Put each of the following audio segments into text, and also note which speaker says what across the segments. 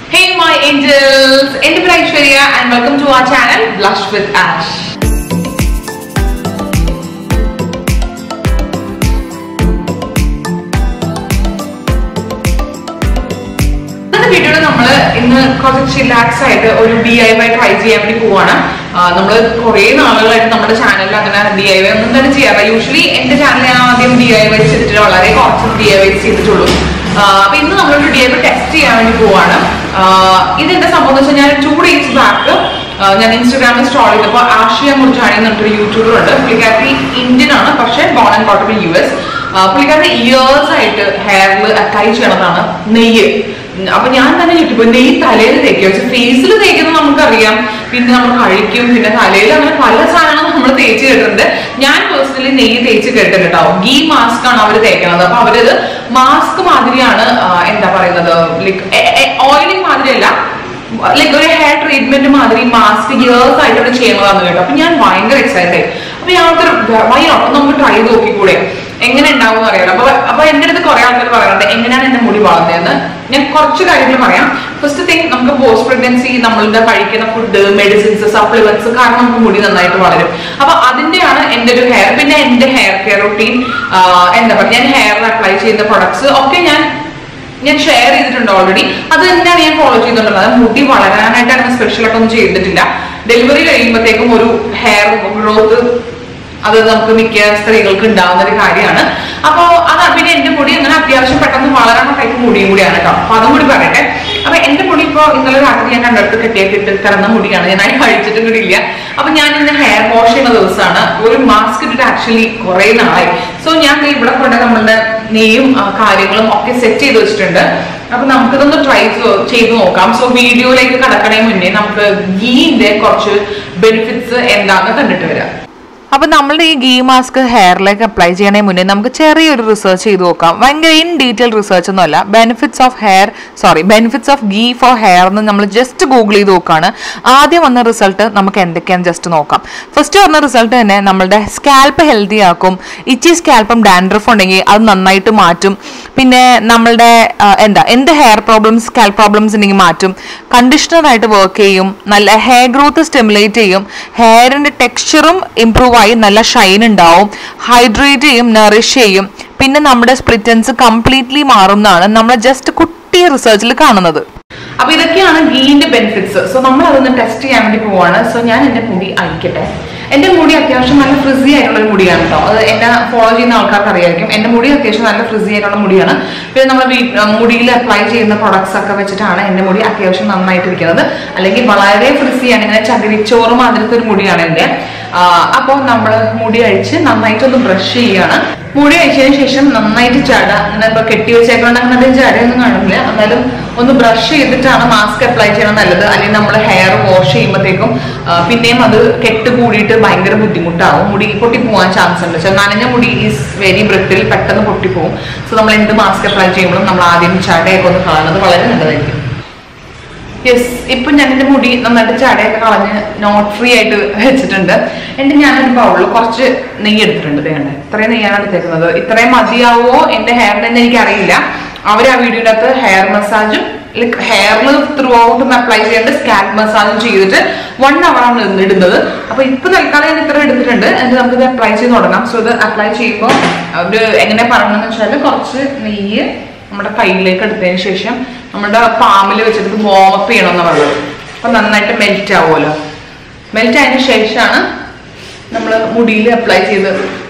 Speaker 1: Hey my angels, എൻ്റെ പേര് Aishwarya and welcome to our channel Blush with Ash. ഇന്നത്തെ വീഡിയോയിൽ നമ്മൾ ഇന്ന് കുറച്ച് ചില്ലാക്സ് ആയിട്ട് ഒരു ഡി ഐ വൈ ട്രൈ ചെയ്യാൻ വേണ്ടി പോവാണ് നമ്മൾ കുറേ നാളുകളായിട്ട് നമ്മുടെ ചാനലിൽ അങ്ങനെ ഡി ഐ വൈ ഒന്നും തന്നെ ചെയ്യാറില്ല യൂഷ്വലി എന്റെ ചാനൽ ഞാൻ ആദ്യം ഡി ഐ വൈ ചെയ്തിട്ട് വളരെ കുറച്ച് ഡി ഐ വൈ ചെയ്തിട്ടുള്ളൂ ആ, അപ്പൊ ഇന്ന് നമ്മളൊരു ഡി ഐ വൈ ടെസ്റ്റ് ചെയ്യാൻ വേണ്ടി പോവാണ് ആ, ഇതെന്താ സംഭവം എന്ന് വെച്ചാൽ ഞാൻ ടു ഡേയ്സ് ബാക്ക് ഞാൻ ഇൻസ്റ്റാഗ്രാമിൽ സ്ട്രോൾ ചെയ്തപ്പോൾ ആഷിയ മുർജാണി എന്ന് പറഞ്ഞൊരു യൂട്യൂബർ ഉണ്ട് പുള്ളിക്കാരി ഇന്ത്യൻ ആണ് പക്ഷേ ബോൺ ആൻഡ് കോട്ടബിൾ യു എസ് പുള്ളിക്കാരി ഇയേഴ്സ് ആയിട്ട് ഹെയറിൽ അപ്ലൈ ചെയ്യണതാണ് നെയ്യ് ഉം, അപ്പൊ ഞാൻ തന്നെ ചുറ്റിപ്പോ നെയ്യ് തലയിൽ തേക്കുക പക്ഷെ ഫേസിൽ തേക്കുന്നത് നമുക്കറിയാം പിന്നെ നമ്മൾ കഴിക്കും പിന്നെ തലയിൽ അങ്ങനെ പല സാധനങ്ങളും നമ്മൾ തേച്ച് കേട്ടിട്ടുണ്ട് ഞാൻ പേഴ്സണലി നെയ്യ് തേച്ച് കേട്ടിട്ടുണ്ട് കേട്ടോ ഗീ മാസ്ക് ആണ് അവർ തേക്കുന്നത് അപ്പൊ അവരത് മാസ്ക് മാതിരിയാണ് ആ, എന്താ പറയുന്നത് ലൈക്ക് ഓയിലിംഗ് മാതിരിയല്ല ലൈക്ക് ഒരു ഹെയർ ട്രീറ്റ്മെന്റ് മാതിരി മാസ്ക് ഇയേഴ്സ് ആയിട്ട് അവർ ചെയ്യുന്നതാന്ന് കേട്ടോ അപ്പൊ ഞാൻ ഭയങ്കര എക്സൈറ്റഡ് അപ്പൊ ഞങ്ങൾക്ക് വൈകി അപ്പൊ നമുക്ക് ട്രൈ ചെയ്ത് നോക്കിക്കൂടെ എങ്ങനെ ഉണ്ടാവും എന്ന് അറിയാലോ അപ്പൊ അപ്പൊ എന്റെ അടുത്ത് കുറെ ആൾക്കാർ പറയുന്നുണ്ട് എങ്ങനെയാണ് എന്റെ മുടി വളർന്നതെന്ന് ഞാൻ കുറച്ച് കാര്യങ്ങൾ പറയാം ഫസ്റ്റ് തിങ് നമുക്ക് പോസ്റ്റ് പ്രഗ്നൻസി നമ്മളുടെ കഴിക്കുന്ന ഫുഡ് മെഡിസിൻസ് സപ്ലിമെന്റ്സ് കാരണം നമുക്ക് മുടി നന്നായിട്ട് വളരും അപ്പൊ അതിന്റെയാണ് എന്റെ ഒരു ഹെയർ പിന്നെ എന്റെ ഹെയർ കെയർ റൊട്ടീൻ എന്താ പറയുക ഞാൻ ഹെയറിൽ അപ്ലൈ ചെയ്യുന്ന പ്രൊഡക്ട്സ് ഒക്കെ ഞാൻ ഞാൻ ഷെയർ ചെയ്തിട്ടുണ്ട് ഓൾറെഡി അത് തന്നെയാണ് ഞാൻ ഫോളോ ചെയ്തിട്ടുള്ളത് അത് മുടി വളരാനായിട്ട് അങ്ങനെ സ്പെഷ്യൽ ആയിട്ട് ഒന്നും ചെയ്തിട്ടില്ല ഡെലിവറി കഴിയുമ്പോഴത്തേക്കും ഒരു ഹെയർ ഗ്രോത്ത് അത് നമുക്ക് മിക്ക സ്ത്രീകൾക്ക് ഉണ്ടാവുന്ന ഒരു കാര്യമാണ് അപ്പോ അതാ പിന്നെ എന്റെ മുടി അങ്ങനെ അത്യാവശ്യം പെട്ടെന്ന് വളരണ ടൈപ്പ് മുടിയും കൂടിയാണ് കേട്ടോ അപ്പൊ അതും കൂടി പറയട്ടെ അപ്പൊ എന്റെ മുടി ഇപ്പൊ ഇന്നലെ രാത്രി ഞാൻ രണ്ടിടത്ത് കെട്ടിയൊക്കെ ഇട്ട് കിടന്ന മുടിയാണ് ഞാൻ അതിന് കഴിച്ചിട്ടും കൂടി ഇല്ല അപ്പൊ ഞാൻ ഇന്ന് ഹെയർ വാഷ് ചെയ്യുന്ന ദിവസമാണ് ഒരു മാസ്ക് ഇട്ടിട്ട് ആക്ച്വലി കുറെ നാളായി സോ ഞാൻ ദേ ഇവിടെ കൊണ്ട് നമ്മളുടെ നെയ്യും ആ, കാര്യങ്ങളും ഒക്കെ സെറ്റ് ചെയ്ത് വെച്ചിട്ടുണ്ട് അപ്പൊ നമുക്കിതൊന്ന് ട്രൈ ചെയ്ത് നോക്കാം സോ വീഡിയോയിലേക്ക് കടക്കണേ മുന്നേ നമുക്ക് ഗീന്റെ കുറച്ച് ബെനിഫിറ്റ്സ് എന്താന്ന് കണ്ടിട്ട് വരാം
Speaker 2: അപ്പൊ നമ്മളുടെ ഈ ഗീ മാസ്ക് ഹെയറിലേക്ക് അപ്ലൈ ചെയ്യണേ മുന്നേ നമുക്ക് ചെറിയൊരു റിസർച്ച് ചെയ്ത് നോക്കാം ഭയങ്കര ഇൻ ഡീറ്റെയിൽ റിസർച്ച് ഒന്നുമല്ല benefits of hair sorry benefits of ghee for hair എന്ന് നമ്മൾ ജസ്റ്റ് ഗൂഗിൾ ചെയ്ത് നോക്കുകയാണ് ആദ്യം വന്ന റിസൾട്ട് നമുക്ക് എന്തൊക്കെയാന്ന് ജസ്റ്റ് നോക്കാം ഫസ്റ്റ് വന്ന റിസൾട്ട് തന്നെ നമ്മളുടെ സ്കാൽപ്പ് ഹെൽത്തി ആക്കും ഇച്ചി സ്കാൽപ്പും ഡാൻഡ്രഫ് ഉണ്ടെങ്കിൽ അത് നന്നായിട്ട് മാറ്റും പിന്നെ നമ്മളുടെ ആ, എന്താ എന്ത് ഹെയർ പ്രോബ്ലംസ് സ്കാൽപ്പ് പ്രോബ്ലംസ് ഉണ്ടെങ്കിൽ മാറ്റും കണ്ടീഷണറായിട്ട് വർക്ക് ചെയ്യും നല്ല ഹെയർ ഗ്രോത്ത് സ്റ്റിമുലേറ്റ് ചെയ്യും ഹെയറിന്റെ ടെക്സ്ചറും ഇംപ്രൂവ് ആയി നല്ല ഷൈൻ ഉണ്ടാവും ഹൈഡ്രേറ്റ് ചെയ്യും നറിഷ് ചെയ്യും പിന്നെ നമ്മുടെ സ്പ്രിറ്റൻസ് കംപ്ലീറ്റ്ലി മാറുന്നതാണ് നമ്മൾ ജസ്റ്റ് കുട്ടി റിസർച്ചിൽ കാണുന്നത്
Speaker 1: അപ്പൊ ഇതൊക്കെയാണ് ഗീന്റെ ബെനിഫിറ്റ്സ് സോ നമ്മൾ അതൊന്ന് ടെസ്റ്റ് ചെയ്യാൻ വേണ്ടി പോവാണ് സോ ഞാൻ എന്റെ മുടി അഴിക്കട്ടെ എന്റെ മുടി അത്യാവശ്യം നല്ല ഫ്രിസി ആയിട്ടുള്ള ഒരു മുടിയാണ് കേട്ടോ അത് എന്നെ ഫോളോ ചെയ്യുന്ന ആൾക്കാർക്ക് അറിയായിരിക്കും എന്റെ മുടി അത്യാവശ്യം നല്ല ഫ്രിസി ആയിട്ടുള്ള മുടിയാണ് പിന്നെ നമ്മൾ മുടിയിൽ അപ്ലൈ ചെയ്യുന്ന പ്രൊഡക്ട്സ് ഒക്കെ വെച്ചിട്ടാണ് എന്റെ മുടി അത്യാവശ്യം നന്നായിട്ട് ഇരിക്കുന്നത് അല്ലെങ്കിൽ വളരെ ഫ്രിസി ആണ് ഇങ്ങനെ ചകിരിച്ചോറ് മാതിരത്തെ ഒരു മുടിയാണ് എന്റെ അപ്പോൾ നമ്മൾ മുടി അഴിച്ച് നന്നായിട്ടൊന്ന് ബ്രഷ് ചെയ്യാണ് മുടി അഴിച്ചതിന് ശേഷം നന്നായിട്ട് ചട അങ്ങനെ ഇപ്പൊ കെട്ടി വെച്ചേക്കൊണ്ട് അങ്ങനെ അധികം ചടയൊന്നും കാണില്ല എന്നാലും ഒന്ന് ബ്രഷ് ചെയ്തിട്ടാണ് മാസ്ക് അപ്ലൈ ചെയ്യണം നല്ലത് അല്ലെങ്കിൽ നമ്മൾ ഹെയർ വാഷ് ചെയ്യുമ്പോഴത്തേക്കും ആ, പിന്നെയും അത് കെട്ട് കൂടിയിട്ട് ഭയങ്കര ബുദ്ധിമുട്ടാവും മുടി പൊട്ടി പോകാൻ ചാൻസ് ഉണ്ട് പക്ഷെ നനഞ്ഞ മുടി ഈസ് വെരി ബ്രിട്ടിൽ പെട്ടെന്ന് പൊട്ടിപ്പോകും സോ നമ്മൾ എന്ത് മാസ്ക് അപ്ലൈ ചെയ്യുമ്പോഴും നമ്മൾ ആദ്യം ചടയൊക്കെ ഒന്ന് കാണുന്നത് വളരെ നല്ലതായിരിക്കും യെസ് ഇപ്പൊ ഞാൻ എന്റെ മുടി നന്നായിട്ട് ചടയൊക്കെ കളഞ്ഞ് നോട്ട് ഫ്രീ ആയിട്ട് വെച്ചിട്ടുണ്ട് എന്റെ ഞാനൊരു ബൗളിൽ കുറച്ച് നെയ്യ് എടുത്തിട്ടുണ്ട് വേണ്ട ഇത്രയും നെയ്യാണ് എടുത്തേക്കുന്നത് ഇത്രയും മതിയാവോ എന്റെ ഹെയറിന് തന്നെ എനിക്ക് അറിയില്ല അവർ ആ വീഡിയോയുടെ അകത്ത് ഹെയർ മസാജും ലൈക്ക് ഹെയറിൽ ത്രൂ ഔട്ട് അപ്ലൈ ചെയ്യേണ്ട സ്കാൽപ്പ് മസാജും ചെയ്തിട്ട് വൺ അവർ ആണ് ഇന്ന് ഇടുന്നത് അപ്പൊ ഇപ്പൊ തൽക്കാലം ഞാൻ ഇത്ര എടുത്തിട്ടുണ്ട് എന്നിട്ട് നമുക്ക് ഇത് അപ്ലൈ ചെയ്ത് തുടങ്ങാം സോ ഇത് അപ്ലൈ ചെയ്യുമ്പോൾ ഒരു എങ്ങനെ പറയണമെന്ന് വെച്ചാൽ കുറച്ച് നെയ്യ് നമ്മുടെ കയ്യിലേക്ക് എടുത്തതിന് ശേഷം നമ്മുടെ പാമിൽ വെച്ചിട്ട് വാമപ്പ് ചെയ്യണമെന്ന് പറയുന്നത് അപ്പൊ നന്നായിട്ട് മെൽറ്റ് ആവുമല്ലോ മെൽറ്റ് ആയതിനു ശേഷമാണ് നമ്മൾ മുടിയിൽ അപ്ലൈ ചെയ്ത്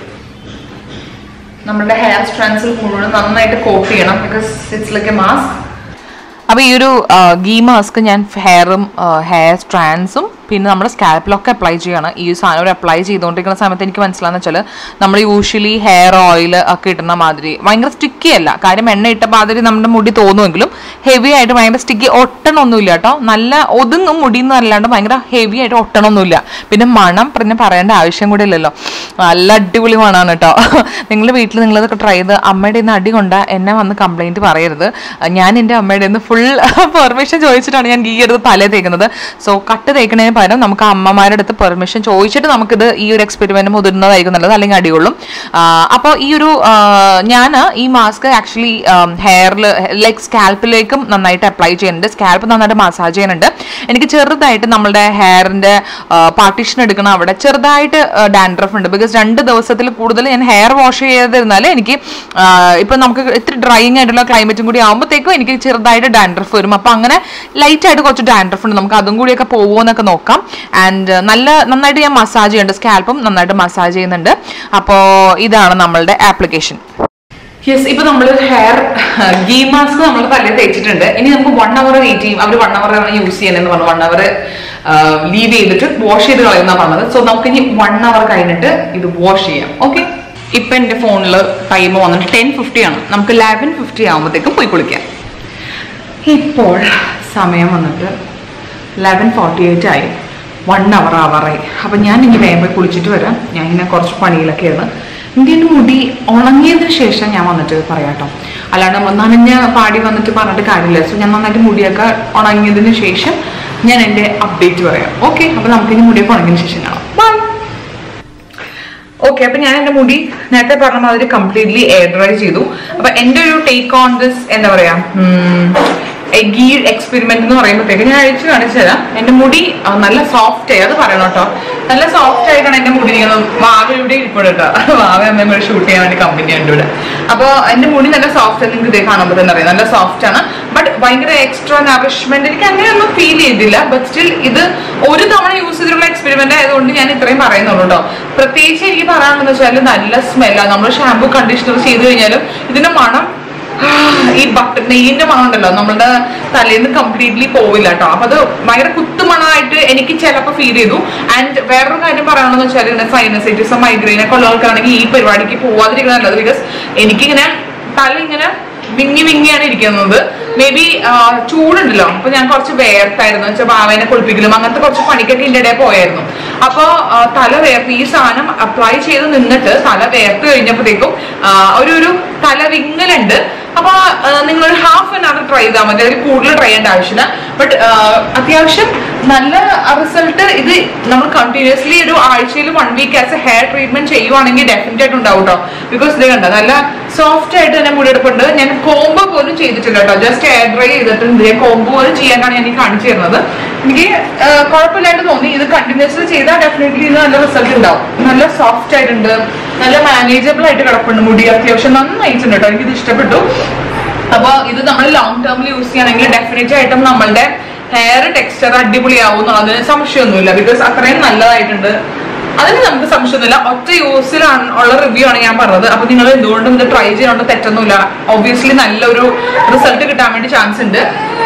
Speaker 1: നമ്മുടെ ഹെയർ സ്ട്രാൻസിൽ മുഴുവൻ നന്നായിട്ട് കോട്ട് ചെയ്യണം because it's like a mask
Speaker 2: അപ്പൊ ഈ ഒരു ആ, ഗീ മാസ്ക് ഞാൻ ഹെയറും ഹെയർ സ്ട്രാൻഡ്സും പിന്നെ നമ്മുടെ സ്കാൽപ്പിലൊക്കെ അപ്ലൈ ചെയ്യണം ഈ സാധനം ഒരു അപ്ലൈ ചെയ്തുകൊണ്ടിരിക്കുന്ന സമയത്ത് എനിക്ക് മനസ്സിലാന്ന് വെച്ചാൽ നമ്മൾ യൂഷ്വലി ഹെയർ ഓയിൽ ഒക്കെ ഇടുന്ന മാതിരി ഭയങ്കര സ്റ്റിക്കി അല്ല കാര്യം എണ്ണ ഇട്ട മാതിരി നമ്മുടെ മുടി തോന്നുമെങ്കിലും ഹെവി ആയിട്ട് ഭയങ്കര സ്റ്റിക്കി ഒട്ടണമൊന്നുമില്ല കേട്ടോ നല്ല ഒതുങ്ങും മുടി എന്ന് അല്ലാണ്ട് ഭയങ്കര ഹെവി ആയിട്ട് ഒട്ടണമൊന്നുമില്ല പിന്നെ മണം പിന്നെ പറയേണ്ട ആവശ്യം കൂടെ ഇല്ലല്ലോ നല്ല അടിപൊളി മണമാണ് കേട്ടോ നിങ്ങൾ വീട്ടിൽ നിങ്ങളിതൊക്കെ ട്രൈ ചെയ്ത് അമ്മയുടെ ഇന്ന് അടി കൊണ്ട എന്നെ വന്ന് കംപ്ലൈൻറ്റ് പറയരുത് ഞാൻ എൻ്റെ അമ്മയുടെ നിന്ന് ഫുൾ ഫുൾ പെർമിഷൻ ചോദിച്ചിട്ടാണ് ഞാൻ ഗീ എടുത്ത് തലേ തേക്കുന്നത് സോ കട്ട് തേക്കുന്നതിന് പകരം നമുക്ക് അമ്മമാരുടെ അടുത്ത് പെർമിഷൻ ചോദിച്ചിട്ട് നമുക്കിത് ഈ ഒരു എക്സ്പെരിമെന്റ് മുതിർന്നതായിരിക്കും നല്ലത് അല്ലെങ്കിൽ അടികൊള്ളും അപ്പോൾ ഈ ഒരു ഞാൻ ഈ മാസ്ക് ആക്ച്വലി ഹെയറിൽ ലൈക്ക് സ്കാൽപ്പിലേക്കും നന്നായിട്ട് അപ്ലൈ ചെയ്യുന്നുണ്ട് സ്കാൽപ്പ് നന്നായിട്ട് മസാജ് ചെയ്യുന്നുണ്ട് എനിക്ക് ചെറുതായിട്ട് നമ്മളുടെ ഹെയറിന്റെ പാർട്ടീഷൻ എടുക്കണം അവിടെ ചെറുതായിട്ട് ഡാൻഡ്രഫ് ഉണ്ട് ബിക്കോസ് രണ്ട് ദിവസത്തിൽ കൂടുതൽ ഞാൻ ഹെയർ വാഷ് ചെയ്തിരുന്നാൽ എനിക്ക് ഇപ്പൊ നമുക്ക് ഇത്തിരി ഡ്രൈയിങ് ആയിട്ടുള്ള ക്ലൈമറ്റും കൂടി ആകുമ്പോഴത്തേക്കും എനിക്ക് ചെറുതായിട്ട് ഡാൻഡ്രഫ് വരും അപ്പൊ അങ്ങനെ ലൈറ്റ് ആയിട്ട് കുറച്ച് ഡാൻഡ്രഫ് ഉണ്ട് നമുക്ക് അതും കൂടിയൊക്കെ പോകുമോ എന്നൊക്കെ നോക്കാം ആൻഡ് നല്ല നന്നായിട്ട് ഞാൻ മസാജ് ചെയ്യുന്നുണ്ട് സ്കാൽപ്പും നന്നായിട്ട് മസാജ് ചെയ്യുന്നുണ്ട് അപ്പോൾ ഇതാണ് നമ്മളുടെ ആപ്ലിക്കേഷൻ
Speaker 1: യെസ് ഇപ്പൊ നമ്മൾ ഹെയർ ഗീ മാസ്ക് നമ്മൾ തലേ തേച്ചിട്ടുണ്ട് ഇനി നമുക്ക് വൺ അവർ വെയിറ്റ് ചെയ്യും അവർ വൺ അവർ ആണ് യൂസ് ചെയ്യണമെന്ന് പറഞ്ഞു വൺ അവർ ലീവ് ചെയ്തിട്ട് വാഷ് ചെയ്ത് കളയുന്ന പറഞ്ഞത് സോ നമുക്ക് ഇനി വൺ അവർ കഴിഞ്ഞിട്ട് ഇത് വാഷ് ചെയ്യാം ഓക്കെ ഇപ്പൊ എന്റെ ഫോണിൽ ടൈം വന്നിട്ട് ടെൻ ഫിഫ്റ്റി ആണ് നമുക്ക് ലെവൻ ഫിഫ്റ്റി ആകുമ്പോഴത്തേക്കും പോയി കുളിക്കാം ഇപ്പോൾ സമയം വന്നിട്ട് ലെവൻ ഫോർട്ടി എയ്റ്റ് ആയി വൺ അവർ ആവാറായി അപ്പം ഞാൻ ഇനി വേഗം പോയി കുളിച്ചിട്ട് വരാം ഞാൻ ഇങ്ങനെ കുറച്ച് പണിയിലൊക്കെയാണ് എൻ്റെ എൻ്റെ മുടി ഉണങ്ങിയതിന് ശേഷം ഞാൻ വന്നിട്ട് പറയാം കേട്ടോ അല്ലാണ്ട് നമ്മൾ നനഞ്ഞ പാടി വന്നിട്ട് പറഞ്ഞിട്ട് കാര്യമില്ല സോ ഞാൻ നന്നായിട്ട് മുടിയൊക്കെ ഉണങ്ങിയതിന് ശേഷം ഞാൻ എൻ്റെ അപ്ഡേറ്റ് പറയാം ഓക്കെ അപ്പം നമുക്കിനി മുടിയൊക്കെ ഉണങ്ങിയതിന് ശേഷം കാണാം ബൈ ഓക്കെ അപ്പൊ ഞാൻ എന്റെ മുടി നേരത്തെ പറഞ്ഞ മാതിരി കംപ്ലീറ്റ്ലി എയർ ഡ്രൈ ചെയ്തു അപ്പൊ എന്റെ ഒരു ടേക്ക് ഓൺ ദിസ് എന്താ പറയാ ഗീ എക്സ്പെരിമെന്റ് എന്ന് പറയുമ്പോഴത്തേക്ക് ഞാൻ അഴിച്ചു കാണിച്ചു തരാം എന്റെ മുടി ആ, നല്ല സോഫ്റ്റ് ആയി അത് പറയണം കേട്ടോ നല്ല സോഫ്റ്റ് ആയിട്ടാണ് എന്റെ മുടി ഇരിക്കുന്നത് വാവ ഇവിടെ ഇരിപ്പോഴും കേട്ടോ വാവ അമ്മയും കൂടെ ഷൂട്ട് ചെയ്യാൻ വേണ്ടി കമ്പനി ഉണ്ട് ഇവിടെ അപ്പൊ എന്റെ മുടി നല്ല സോഫ്റ്റ് നിങ്ങൾക്ക് ഇതേ കാണുമ്പോൾ തന്നെ അറിയാം നല്ല സോഫ്റ്റ് ആണ് ബട്ട് ഭയങ്കര എക്സ്ട്രാ നറിഷ്മെന്റ് എനിക്ക് അങ്ങനെയൊന്നും ഫീൽ ചെയ്തില്ല ബട്ട് സ്റ്റിൽ ഇത് ഒരു തവണ യൂസ് ചെയ്തിട്ടുള്ള എക്സ്പെരിമെന്റ് ആയതുകൊണ്ട് ഞാൻ ഇത്രയും പറയുന്നുള്ളൂ കേട്ടോ പ്രത്യേകിച്ച് എനിക്ക് പറയാനുള്ളത് വെച്ചാൽ നല്ല സ്മെല്ലാണ് നമ്മൾ ഷാമ്പു കണ്ടീഷണർ ചെയ്ത് കഴിഞ്ഞാലും ഇതിന്റെ മണം ആ, ഈ ബട്ടർ നെയ്യിന്റെ മണം ഉണ്ടല്ലോ നമ്മളുടെ തലേന്ന് കംപ്ലീറ്റ്ലി പോവില്ല കേട്ടോ അപ്പൊ അത് ഭയങ്കര കുത്തുമണമായിട്ട് എനിക്ക് ചിലപ്പോൾ ഫീൽ ചെയ്തു ആൻഡ് വേറൊരു കാര്യം പറയണമെന്ന് വെച്ചാൽ ഇങ്ങനെ സൈനസൈറ്റിസം മൈഗ്രെയിൻ ഒക്കെ ഉള്ളവർക്കാണെങ്കിൽ ഈ പരിപാടിക്ക് പോവാതിരിക്കുന്നത് നല്ലത് ബിക്കോസ് എനിക്കിങ്ങനെ തല ഇങ്ങനെ വിങ്ങി വിങ്ങിയാണ് ഇരിക്കുന്നത് മേ ബി ചൂടുണ്ടല്ലോ അപ്പൊ ഞാൻ കുറച്ച് വേർത്തായിരുന്നു വെച്ചാൽ ബാവേനെ കുളിപ്പിക്കലും അങ്ങനത്തെ കുറച്ച് പണിക്കൊക്കെ ഇതിന്റെ ഇടയിൽ പോയായിരുന്നു അപ്പൊ ആ, തല വേർത്ത് ഈ സാധനം അപ്ലൈ ചെയ്ത് നിന്നിട്ട് തല വേർത്ത് കഴിഞ്ഞപ്പോഴത്തേക്കും ആ, ഒരു ഒരു തല വിങ്ങലുണ്ട് അപ്പൊ നിങ്ങൾ ഒരു ഹാഫ് ആൻ അവർ ട്രൈ ചെയ്താൽ മതി അതിൽ കൂടുതൽ ട്രൈ ചെയ്യേണ്ട ആവശ്യമില്ല ബട്ട് അത്യാവശ്യം നല്ല റിസൾട്ട് ഇത് നമ്മൾ കണ്ടിന്യൂസ്ലി ഒരു ആഴ്ചയിൽ one week as a hair treatment ചെയ്യുവാണെങ്കിൽ ഡെഫിനറ്റ് ആയിട്ട് ഉണ്ടാവും കേട്ടോ ബിക്കോസ് ഇത് കണ്ട നല്ല സോഫ്റ്റ് ആയിട്ട് തന്നെ മുടിയെടുപ്പുണ്ട് ഞാൻ കോംബോ പോലും ചെയ്തിട്ടില്ല കേട്ടോ ജസ്റ്റ് എയർ ഡ്രൈ ചെയ്തിട്ടുണ്ട് ഞാൻ കോംബോ പോലും ചെയ്യാനാണ് ഞാൻ ഈ കാണിച്ചു തരുന്നത് എനിക്ക് ആ, കുഴപ്പമില്ലാണ്ട് തോന്നി ഇത് കണ്ടിന്യൂസ്ലി ചെയ്താൽ ഡെഫിനറ്റ്ലി ഇത് നല്ല റിസൾട്ട് ഉണ്ടാവും നല്ല സോഫ്റ്റ് ആയിട്ടുണ്ട് നല്ല മാനേജബിൾ ആയിട്ട് കിടപ്പുണ്ട് മുടി അത്യാവശ്യം നന്നായിട്ടുണ്ട് കേട്ടോ എനിക്കിത് ഇഷ്ടപ്പെട്ടു അപ്പൊ ഇത് നമ്മൾ ലോങ് ടേമിൽ യൂസ് ചെയ്യുകയാണെങ്കിൽ ഡെഫിനറ്റ് ആയിട്ടും നമ്മളുടെ ഹെയർ ടെക്സ്ചർ അടിപൊളിയാവും എന്നുള്ളതിന് സംശയമൊന്നുമില്ല ബിക്കോസ് അത്രയും നല്ലതായിട്ടുണ്ട് അതിന് നമുക്ക് സംശയമൊന്നുമില്ല ഒറ്റ യൂസിലാണ് ഉള്ള റിവ്യൂ ആണ് ഞാൻ പറഞ്ഞത് അപ്പൊ നിങ്ങൾ എന്തുകൊണ്ടും ഇത് ട്രൈ ചെയ്യണോണ്ട് തെറ്റൊന്നുമില്ല ഒബ്വിയസ്ലി നല്ലൊരു റിസൾട്ട് കിട്ടാൻ വേണ്ടി ചാൻസ് ഉണ്ട്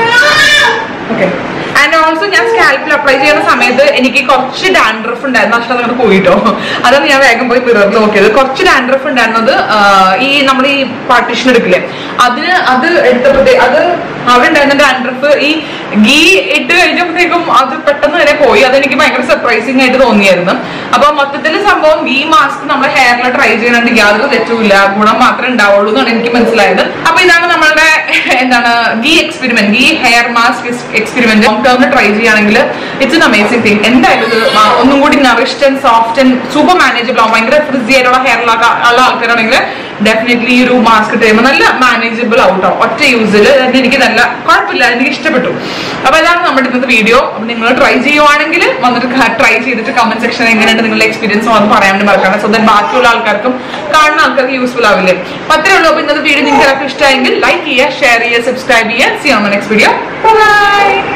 Speaker 1: ഓക്കെ ആൻഡ് ഓൾസോ ഞാൻ സ്കാൽപ്പിൽ അപ്ലൈ ചെയ്യുന്ന സമയത്ത് എനിക്ക് കുറച്ച് ഡാൻഡ്രഫ് ഉണ്ടായിരുന്നു പക്ഷെ അതങ്ങനെ പോയിട്ടോ അതാണ് ഞാൻ വേഗം പോയി മിററിൽ നോക്കിയത് കുറച്ച് ഡാൻഡ്രഫ് ഉണ്ടായിരുന്നത് ആ, ഈ നമ്മൾ ഈ പാർട്ടീഷൻ എടുക്കില്ലേ അതിന് അത് എടുത്തപ്പോഴത്തേ അത് അവിടെ ഉണ്ടായിരുന്ന ഡാൻഡ്രഫ് ഈ ഗീ ഇട്ട് കഴിഞ്ഞപ്പോഴത്തേക്കും അത് പെട്ടെന്ന് തന്നെ പോയി അതെനിക്ക് ഭയങ്കര സർപ്രൈസിങ് ആയിട്ട് തോന്നിയായിരുന്നു അപ്പൊ മൊത്തത്തിൽ സംഭവം ഗീ മാസ്ക് നമ്മുടെ ഹെയറിൽ ട്രൈ ചെയ്യാനായിട്ട് യാതൊരു തെറ്റുമില്ല ഗുണം മാത്രമേ ഉണ്ടാവുള്ളൂ എന്നാണ് എനിക്ക് മനസ്സിലായത് അപ്പൊ ഇതാണ് നമ്മളുടെ എന്താണ് ghee experiment ghee hair mask experiment long ടേമിൽ ട്രൈ ചെയ്യുകയാണെങ്കിൽ ഇറ്റ്സ് എൻ അമേസിംഗ് തിങ് എന്തായാലും ഇത് ആ, ഒന്നും കൂടി nourished and soft and super manageable ആവും ഭയങ്കര ഫ്രിസി ആയിട്ടുള്ള ഹെയറിലുള്ള ഉള്ള ആൾക്കാരാണെങ്കിൽ ഡെഫിനറ്റ്ലി ഈ ഒരു മാസ്ക് ചെയ്യുമ്പോൾ നല്ല മാനേജബിൾ ആവട്ടോ ഒറ്റ യൂസിൽ എനിക്ക് നല്ല കുഴപ്പമില്ല എനിക്ക് ഇഷ്ടപ്പെട്ടു അപ്പൊ അതാണ് നമ്മുടെ ഇന്നത്തെ വീഡിയോ അപ്പൊ നിങ്ങൾ ട്രൈ ചെയ്യുവാണെങ്കിൽ വന്നിട്ട് ട്രൈ ചെയ്തിട്ട് കമന്റ് സെക്ഷൻ എങ്ങനെയുണ്ട് നിങ്ങളുടെ എക്സ്പീരിയൻസ് വന്ന് പറയാൻ വേണ്ടി മറക്കണം സോ ദാൻ ബാക്കിയുള്ള ആൾക്കാർക്കും കാണുന്ന ആൾക്കാർക്ക് യൂസ്ഫുൾ ആവില്ലേ അപ്പൊ അത്രേ ഉള്ളൂ അപ്പൊ ഇന്നത്തെ വീഡിയോ നിങ്ങൾക്ക് എല്ലാവർക്കും ഇഷ്ടമായെങ്കിൽ ലൈക്ക് ചെയ്യുക ഷെയർ ചെയ്യുക സബ്സ്ക്രൈബ് ചെയ്യുക see on next video by